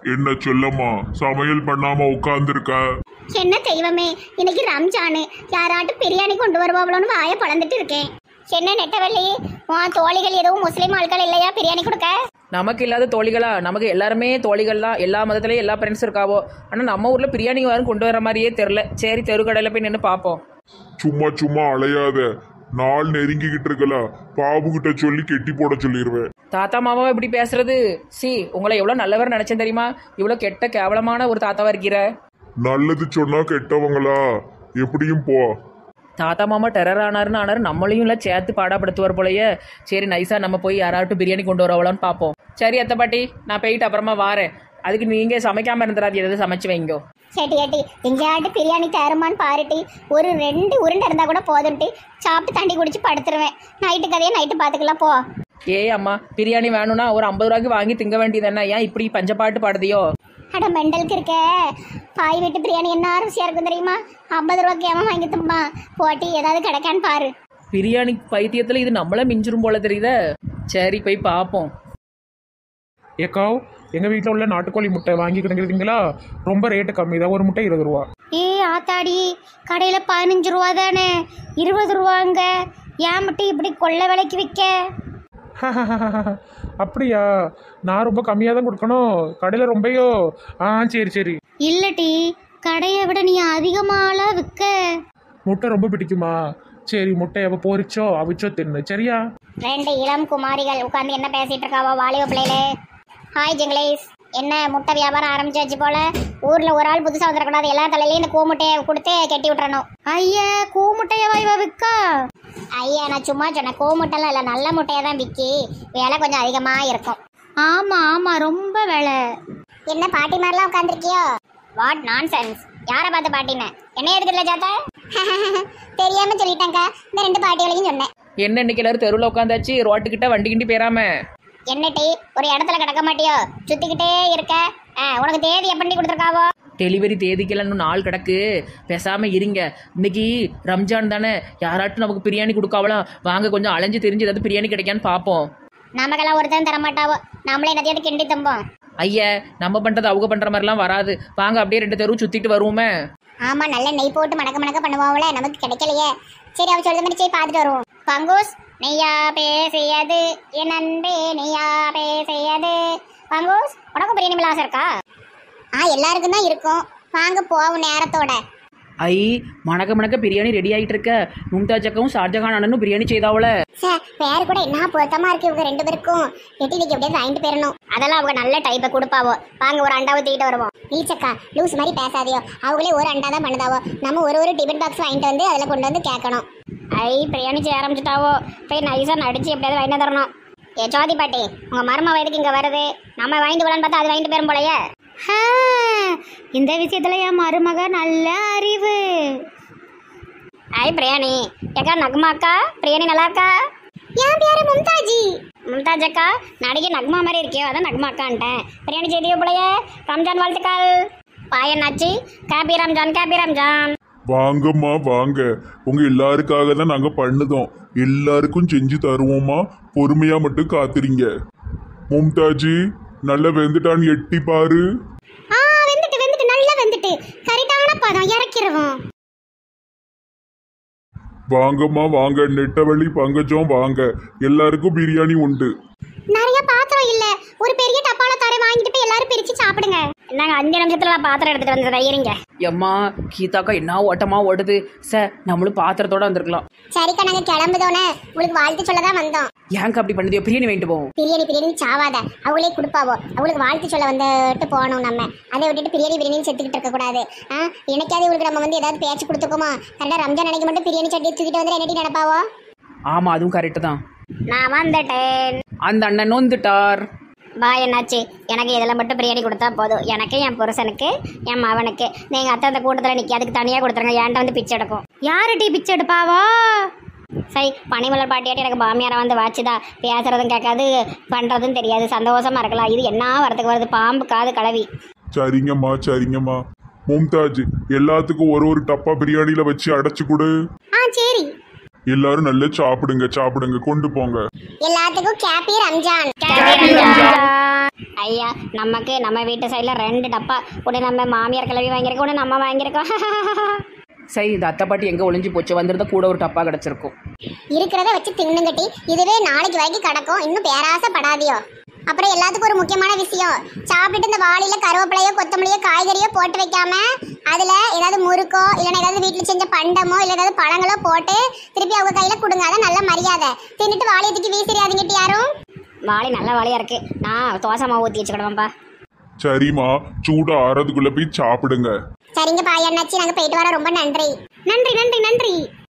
என்ன சொல்லம்மா சமையல் பண்ணாம உட்கார்ந்துருக்க என்ன தெய்வமே இன்னைக்கு ரம்ஜானு யாராட்டும் பிரியாணி கொண்டு வருவாங்களோன்னு வாய பழந்துட்டு இருக்கேன் என்ன நெட்டவள்ளி உன் தோழிகள் எதுவும் முஸ்லீம் ஆட்கள் இல்லையா பிரியாணி கொடுக்க நமக்கு இல்லாத தோழிகளா நமக்கு எல்லாருமே தோழிகள் தான் எல்லா மதத்துலேயும் எல்லா ஃப்ரெண்ட்ஸ் இருக்காவோ ஆனால் நம்ம ஊரில் பிரியாணி யாரும் கொண்டு வர மாதிரியே தெரில சரி தெருக்கடையில் போய் நின்று பார்ப்போம் சும்மா சும்மா அலையாத நாள் நெருங்கிக்கிட்டு இருக்கல பாபு கிட்ட சொல்லி கெட்டி போட சொல்லிடுவேன் தாத்தா மாமாவை இப்படி பேசுறது சி உங்களை எவ்வளோ நல்லவர் நினச்சேன் தெரியுமா இவ்வளோ கெட்ட கேவலமான ஒரு தாத்தாவா இருக்கிற நல்லது சொன்னா கெட்டவங்களா எப்படியும் போ தாத்தா மாமா டெரர் ஆனாருன்னு ஆனாரு நம்மளையும் இல்லை சேர்த்து பாடப்படுத்துவார் போலயே சரி நைஸாக நம்ம போய் யாராட்டும் பிரியாணி கொண்டு வரவளான்னு பார்ப்போம் சரி அத்தை பாட்டி நான் போயிட்டு அப்புறமா வாரேன் அதுக்கு நீங்கள் சமைக்காமல் இருந்துடாது எதாவது சமைச்சு வைங்கோ சேட்டி ஏட்டி எங்கேயாட்டு பிரியாணி தருமான்னு பாருட்டி ஒரு ரெண்டு உருண்டை இருந்தா கூட போதும்ட்டி சாப்பிட்டு தண்ணி குடிச்சு படுத்துருவேன் நைட்டு கதையை நைட்டு பார்த்துக்கலாம் போ ஏய் அம்மா பிரியாணி வேணும்னா ஒரு ஐம்பது ரூபாய்க்கு வாங்கி திங்க வேண்டியது என்ன ஏன் இப்படி பஞ்சப்பாட்டு பாடுதியோ அட மெண்டலுக்கு இருக்க பாய் வீட்டு பிரியாணி என்ன ருசியாக இருக்கும் தெரியுமா ஐம்பது ரூபாய்க்கு ஏமா வாங்கி தும்பா போட்டி ஏதாவது கிடைக்கான்னு பாரு பிரியாணி பைத்தியத்தில் இது நம்மள மிஞ்சிரும் போல தெரியுதே சரி போய் பார்ப்போம் ஏக்காவ் எங்கள் வீட்டில் உள்ள நாட்டுக்கோழி முட்டை வாங்கி கிடங்குறீங்களா ரொம்ப ரேட்டு கம்மி தான் ஒரு முட்டை இருபது ரூபா ஏ ஆத்தாடி கடையில் பதினஞ்சு ரூபா தானே இருபது ரூபாங்க ஏன் மட்டும் இப்படி கொள்ள விலைக்கு விற்க அப்படியா நான் ரொம்ப கம்மியாக தான் கொடுக்கணும் கடையில் ரொம்பயோ ஆ சரி சரி இல்லட்டி கடையை விட நீ அதிகமாலாம் விற்க முட்டை ரொம்ப பிடிக்குமா சரி முட்டையை அவள் பொரிச்சோ அவிச்சோ தின்னு சரியா ரெண்டு இளம் குமாரிகள் உட்காந்து என்ன பேசிட்டு இருக்காவோ வாலிப பிள்ளைகளே ஹாய் ஜெங்கலேஸ் என்ன முட்டை வியாபாரம் ஆரம்பிச்சாச்சு போல ஊர்ல ஒரு ஆள் புதுசா வந்துடக்கூடாது எல்லா தலையிலயும் இந்த கூமுட்டையை கொடுத்து கட்டி விட்டுறணும் ஐயா கூமுட்டைய வாய்வா விற்கா ஐயா நான் சும்மா சொன்னேன் கூமுட்டைலாம் இல்லை நல்ல முட்டையை தான் விக்கி விலை கொஞ்சம் அதிகமா இருக்கும் ஆமா ஆமா ரொம்ப விலை என்ன பாட்டி மாதிரிலாம் உட்காந்துருக்கியோ வாட் நான் சென்ஸ் யாரை பார்த்து பாட்டின்னு என்ன எதுக்குல ஜாத்தா தெரியாம சொல்லிட்டேங்க இந்த ரெண்டு பாட்டிகளையும் சொன்னேன் என்ன இன்னைக்கு எல்லாரும் தெருவில் உட்காந்தாச்சு ரோட்டுக்கிட்ட வண்டி கிண்டி போயிடாம என்னட்டி ஒரு இடத்துல கிடக்க மாட்டியோ சுத்திக்கிட்டே இருக்க ஆ, உனக்கு தேதி எப்படி கொடுத்துருக்காவோ டெலிவரி தேதிக்கெல்லாம் இன்னும் நாள் கிடக்கு பேசாமல் இருங்க இன்னைக்கு ரம்ஜான் தானே யாராட்டும் நமக்கு பிரியாணி கொடுக்காவலாம் வாங்க கொஞ்சம் அலைஞ்சு தெரிஞ்சு ஏதாவது பிரியாணி கிடைக்கான்னு பார்ப்போம் நமக்கெல்லாம் ஒருத்தன் தர மாட்டாவோ நம்மளே என்னத்தையாவது கிண்டி தம்போம் ஐயா நம்ம பண்ணுறது அவங்க பண்ணுற மாதிரிலாம் வராது வாங்க அப்படியே ரெண்டு தெருவு சுற்றிட்டு வருவோமே ஆமா நல்ல நெய் போட்டு மணக்க மணக்க பண்ணுவாங்களே நமக்கு கிடைக்கலையே சரி அவ சொல்ற மாதிரி சரி பார்த்துட்டு வருவோம் பங்கூஸ் நெய்யா பேசியது என் அன்பே நெய்யா பேசியது பங்கூஸ் உனக்கும் பிரியாணி மேல ஆசை இருக்கா ஆ எல்லாருக்கும் தான் இருக்கும் வாங்க போவோம் நேரத்தோட ஐ மணக்க மணக்க பிரியாணி ரெடி ஆகிட்டு இருக்க மும்தாஜ் அக்காவும் ஷாஜகான் அண்ணனும் பிரியாணி செய்தாவல சார் பேர் கூட என்ன பொருத்தமா இருக்கு இவங்க ரெண்டு பேருக்கும் எட்டி நீங்க எப்படியாவது வாங்கிட்டு போயிடணும் அதெல்லாம் அவங்க நல்ல டைப்பை கொடுப்பாவோ வாங்க ஒரு அண்டாவை தூக்கிட்டு வருவோம் நீச்சக்கா லூஸ் மாதிரி பேசாதியோ அவங்களே ஒரு அண்டா தான் பண்ணுதாவோ நம்ம ஒரு ஒரு டிஃபன் பாக்ஸ் வாங்கிட்டு வந்து அதில் கொண்டு வந்து கேட்கணும் ஐ பிரியாணி செய்ய ஆரம்பிச்சுட்டாவோ போய் நைஸாக நடிச்சு எப்படியாவது வாங்கிட்டு தரணும் ஏ ஜோதி பாட்டி உங்க மரும வயதுக்கு இங்க வருது நம்ம வாங்கிட்டு போலான்னு பார்த்தா அது வாங்கிட்டு போயிரும் போலயே இந்த விஷயத்துல என் மருமக நல்ல அறிவு ஐ பிரியாணி ஏக்கா நக்மா அக்கா பிரியாணி நல்லா இருக்கா என் பேரு மும்தாஜி மும்தாஜ் அக்கா நடிகை நக்மா மாதிரி இருக்கியோ அதான் நக்மா அக்கான்ட்டேன் பிரியாணி செய்தியோ போலயே ரம்ஜான் வாழ்த்துக்கள் பாயன்னாச்சு கேபி ரம்ஜான் கேபி ரம்ஜான் வாங்கம்மா வாங்க உங்க எல்லாருக்காக தான் நாங்க பண்ணுதோம் எல்லாருக்கும் செஞ்சு தருவோம்மா பொறுமையா மட்டும் காத்துறீங்க மும்தாஜி நல்ல வெந்துட்டான்னு எட்டி பாரு ஆ வெந்துட்டு வெந்துட்டு நல்லா வெந்துட்டு கரெக்டான பதம் இறக்கிடுவோம் வாங்கம்மா வாங்க நெட்டவழி பங்கஜம் வாங்க எல்லாருக்கும் பிரியாணி உண்டு நிறைய பாத்திரம் இல்ல ஒரு பெரிய டப்பால தர வாங்கிட்டு போய் எல்லாரும் பிரிச்சு சாப்பிடுங்க நாங்க அஞ்சு நிமிஷத்துல பாத்திரம் எடுத்துட்டு வந்து வையிருங்க எம்மா கீதாக்கா என்ன ஓட்டமா ஓடுது சார் நம்மளும் பாத்திரத்தோட வந்திருக்கலாம் சரிக்கா நாங்க கிளம்புதோனே உங்களுக்கு வாழ்த்து சொல்ல தான் வந்தோம் ஏங்க அப்படி பண்ணுதியோ பிரியாணி வாங்கிட்டு போவோம் பிரியாணி பிரியாணி சாவாத அவங்களே கொடுப்பாவோ அவங்களுக்கு வாழ்த்து சொல்ல வந்துட்டு போகணும் நம்ம அதை விட்டுட்டு பிரியாணி பிரியாணி செத்துக்கிட்டு இருக்க கூடாது ஆ எனக்காவது இவங்களுக்கு நம்ம வந்து ஏதாவது பேச்சு கொடுத்துக்கோமா கரெக்டாக ரம்ஜான் அன்னைக்கு மட்டும் பிரியாணி சட்டி தூக்கிட்டு வந்து என்னடி நடப்பாவோ ஆமா அதுவும் கரெக்டு தான் நான் வந்துட்டேன் அந்த அண்ணன் நொந்துட்டார் பா என்னாச்சு எனக்கு இதில் மட்டும் பிரியாணி கொடுத்தா போதும் எனக்கு என் புருஷனுக்கு என் மவனுக்கு நீங்கள் அத்தை அந்த கூட்டத்தில் நிற்க அதுக்கு தனியாக கொடுத்துருங்க ஏன்ட்ட வந்து பிச்சை எடுக்கும் யாரு டீ பிச்சை எடுப்பாவோ சரி பனிமலர் பாட்டியாட்டி எனக்கு பாமியாரை வந்து வாச்சுதா பேசுறதும் கேட்காது பண்ணுறதும் தெரியாது சந்தோஷமா இருக்கலாம் இது என்ன வரதுக்கு வருது பாம்பு காது கலவி சரிங்கம்மா சரிங்கம்மா மும்தாஜ் எல்லாத்துக்கும் ஒரு ஒரு டப்பா பிரியாணியில வச்சு அடைச்சு கொடு ஆ சரி எல்லாரும் நல்லா சாப்பிடுங்க சாப்பிடுங்க கொண்டு போங்க எல்லாத்துக்கும் கேப்பி ரம்ஜான் ஐயா நமக்கு நம்ம வீட்டு சைடில் ரெண்டு டப்பா ஒன்று நம்ம மாமியார் கிளவி வாங்கியிருக்கோம் ஒன்று நம்ம வாங்கியிருக்கோம் சரி இந்த அத்தை பாட்டி எங்கே ஒளிஞ்சு போச்சு வந்திருந்தா கூட ஒரு டப்பா கிடச்சிருக்கும் இருக்கிறத வச்சு தின்னுங்கட்டி இதுவே நாளைக்கு வரைக்கும் கிடக்கும் இன்னும் பேராசப்படாதியோ அப்புறம் எல்லாத்துக்கும் ஒரு முக்கியமான விஷயம் சாப்பிட்டுட்டு இந்த வாளியில கருவேப்பிலையோ கொத்தமல்லியோ காய்கறியோ போட்டு வைக்காம அதுல ஏதாவது முறுக்கோ இல்லைன்னா ஏதாவது வீட்டில் செஞ்ச பண்டமோ இல்லை ஏதாவது பழங்களோ போட்டு திருப்பி அவங்க கையில கொடுங்க அதான் நல்ல மரியாதை தின்னுட்டு வாளியை தூக்கி வீசிறியாதீங்கட்டி யாரும் வாளி நல்ல வாளியா இருக்கு நான் தோசை மாவு ஊற்றி வச்சுக்கிடுவேன்ப்பா சரிம்மா சூடு ஆறதுக்குள்ள போய் சாப்பிடுங்க சரிங்க பாய் அண்ணாச்சி நாங்கள் போயிட்டு வர ரொம்ப நன்றி நன்றி நன்றி நன்றி